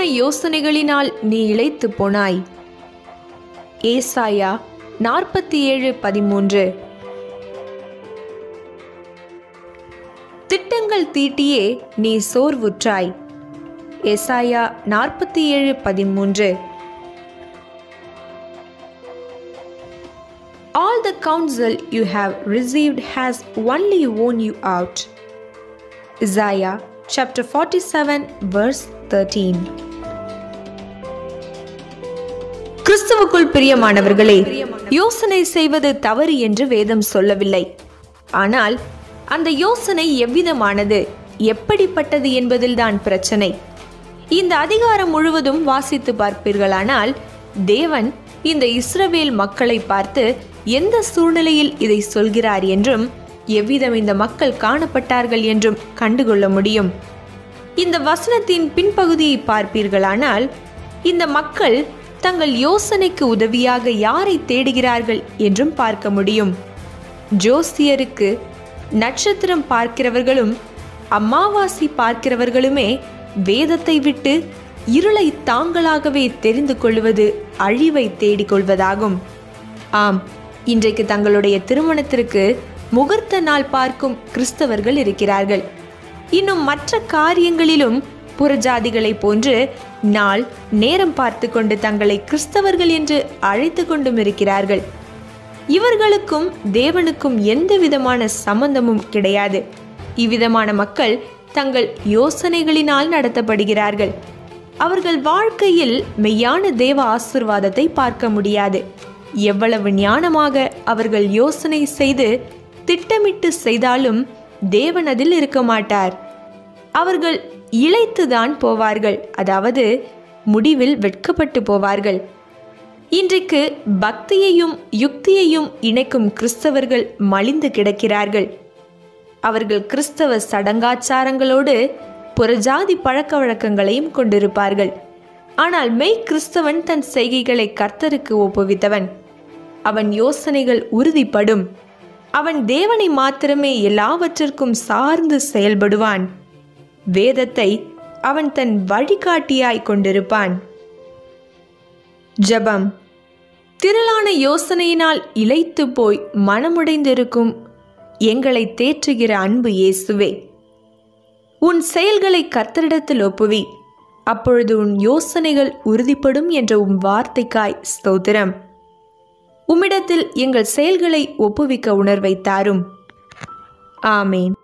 யோசனைகளினால் நீ இளைத்து போனாய் ஏசாயா நாற்பத்தி ஏழு பதிமூன்று திட்டங்கள் தீட்டியே நீ சோர்வுற்றாய் எசாயா நாற்பத்தி ஏழு பதிமூன்று All the counsel you have received has only worn you out. Isaiah chapter 47 verse 13 கிறிஸ்துவுக்குள் பிரியமானவர்களே யோசனை செய்வது தவறு என்று வேதம் சொல்லவில்லை ஆனால் அந்த யோசனை எவ்விதமானது எப்படிப்பட்டது என்பதில்தான் பிரச்சனை இந்த அதிகாரம் முழுவதும் வாசித்து பார்ப்பீர்களானால் தேவன் இந்த இஸ்ரவேல் மக்களை பார்த்து எந்த சூழ்நிலையில் இதை சொல்கிறார் என்றும் எவ்விதம் இந்த மக்கள் காணப்பட்டார்கள் என்றும் கண்டுகொள்ள முடியும் இந்த வசனத்தின் பின்பகுதியை பார்ப்பீர்களானால் இந்த மக்கள் தங்கள் யோசனைக்கு உதவியாக யாரை தேடுகிறார்கள் என்றும் பார்க்க முடியும் ஜோசியருக்கு நட்சத்திரம் பார்க்கிறவர்களும் அமாவாசை பார்க்கிறவர்களுமே வேதத்தை விட்டு இருளை தாங்களாகவே தெரிந்து கொள்வது அழிவை தேடிக்கொள்வதாகும் ஆம் இன்றைக்கு தங்களுடைய திருமணத்திற்கு முகூர்த்த நாள் பார்க்கும் கிறிஸ்தவர்கள் இருக்கிறார்கள் இன்னும் மற்ற காரியங்களிலும் புறஜாதிகளைப் போன்று நாள் நேரம் பார்த்து கொண்டு தங்களை கிறிஸ்தவர்கள் என்று அழைத்து கொண்டும் இருக்கிறார்கள் இவர்களுக்கும் தேவனுக்கும் எந்த விதமான சம்பந்தமும் கிடையாது இவ்விதமான மக்கள் தங்கள் யோசனைகளினால் நடத்தப்படுகிறார்கள் அவர்கள் வாழ்க்கையில் மெய்யான தேவ ஆசிர்வாதத்தை பார்க்க முடியாது எவ்வளவு ஞானமாக அவர்கள் யோசனை செய்து திட்டமிட்டு செய்தாலும் தேவன் அதில் இருக்க மாட்டார் அவர்கள் இழைத்துதான் போவார்கள் அதாவது முடிவில் வெட்கப்பட்டு போவார்கள் இன்றைக்கு பக்தியையும் யுக்தியையும் இணைக்கும் கிறிஸ்தவர்கள் மலிந்து கிடக்கிறார்கள் அவர்கள் கிறிஸ்தவ சடங்காச்சாரங்களோடு புறஜாதி பழக்க வழக்கங்களையும் கொண்டிருப்பார்கள் ஆனால் மெய் கிறிஸ்தவன் தன் செய்கைகளை கர்த்தருக்கு ஒப்புவித்தவன் அவன் யோசனைகள் உறுதிப்படும் அவன் தேவனை மாத்திரமே எல்லாவற்றிற்கும் சார்ந்து செயல்படுவான் வேதத்தை அவன் தன் வழிகாட்டியாய் கொண்டிருப்பான் ஜபம் திரளான யோசனையினால் இளைத்து போய் மனமுடைந்திருக்கும் எங்களை தேற்றுகிற அன்பு இயேசுவே உன் செயல்களை கர்த்தரிடத்தில் ஒப்புவி அப்பொழுது உன் யோசனைகள் உறுதிப்படும் என்ற உன் வார்த்தைக்காய் ஸ்தோத்திரம் உம்மிடத்தில் எங்கள் செயல்களை ஒப்புவிக்க உணர்வை தாரும் ஆமேன்